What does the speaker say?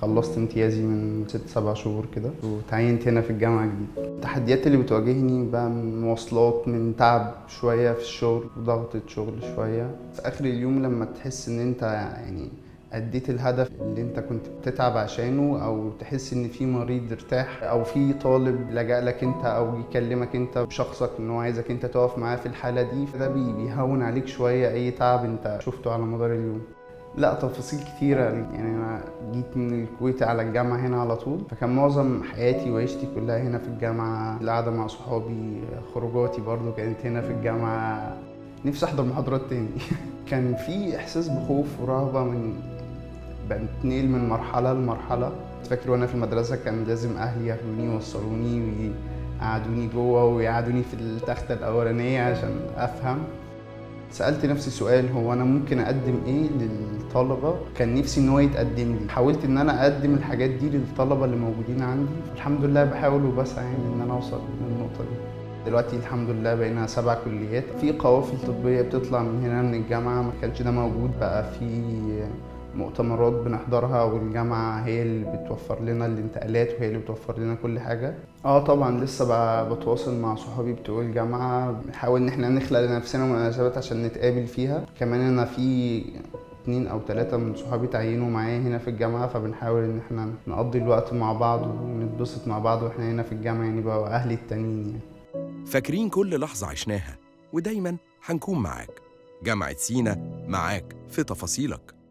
خلصت امتيازي من ست سبع شهور كده وتعينت هنا في الجامعة جديد التحديات اللي بتواجهني بقى من مواصلات من تعب شوية في الشغل وضغطة شغل شوية في آخر اليوم لما تحس إن أنت يعني أديت الهدف اللي أنت كنت بتتعب عشانه أو تحس إن في مريض ارتاح أو في طالب لجأ لك أنت أو يكلمك أنت بشخصك إن هو عايزك أنت تقف معاه في الحالة دي فده بي- بيهون عليك شوية أي تعب أنت شفته على مدار اليوم لا تفاصيل كتيرة يعني أنا جيت من الكويت على الجامعة هنا على طول فكان معظم حياتي وعيشتي كلها هنا في الجامعة القعدة مع صحابي خروجاتي برضو كانت هنا في الجامعة نفسي أحضر محاضرات تاني كان في إحساس بخوف ورهبة من بنتنقل من مرحلة لمرحلة فاكر وأنا في المدرسة كان لازم أهلي ياخدوني يوصلوني ويقعدوني جوه ويقعدوني في التختة الأولانية عشان أفهم سألت نفسي سؤال هو أنا ممكن أقدم إيه للطلبة كان نفسي إن هو يتقدم لي حاولت إن أنا أقدم الحاجات دي للطلبة اللي موجودين عندي الحمد لله بحاول وبسعى يعني إن أنا أوصل للنقطة دي دلوقتي الحمد لله بقينا سبع كليات في قوافل طبية بتطلع من هنا من الجامعة ما كانش ده موجود بقى في مؤتمرات بنحضرها والجامعة هي اللي بتوفر لنا الانتقالات وهي اللي بتوفر لنا كل حاجة اه طبعا لسه ب- بتواصل مع صحابي بتوع الجامعة بنحاول ان احنا نخلق لنفسنا مناسبات عشان نتقابل فيها كمان انا في اتنين او تلاتة من صحابي تعينوا معايا هنا في الجامعة فبنحاول ان احنا نقضي الوقت مع بعض ونتبسط مع بعض واحنا هنا في الجامعة يعني بقى اهلي التانيين يعني فاكرين كل لحظة عشناها ودايما هنكون معاك جامعة سينا معاك في تفاصيلك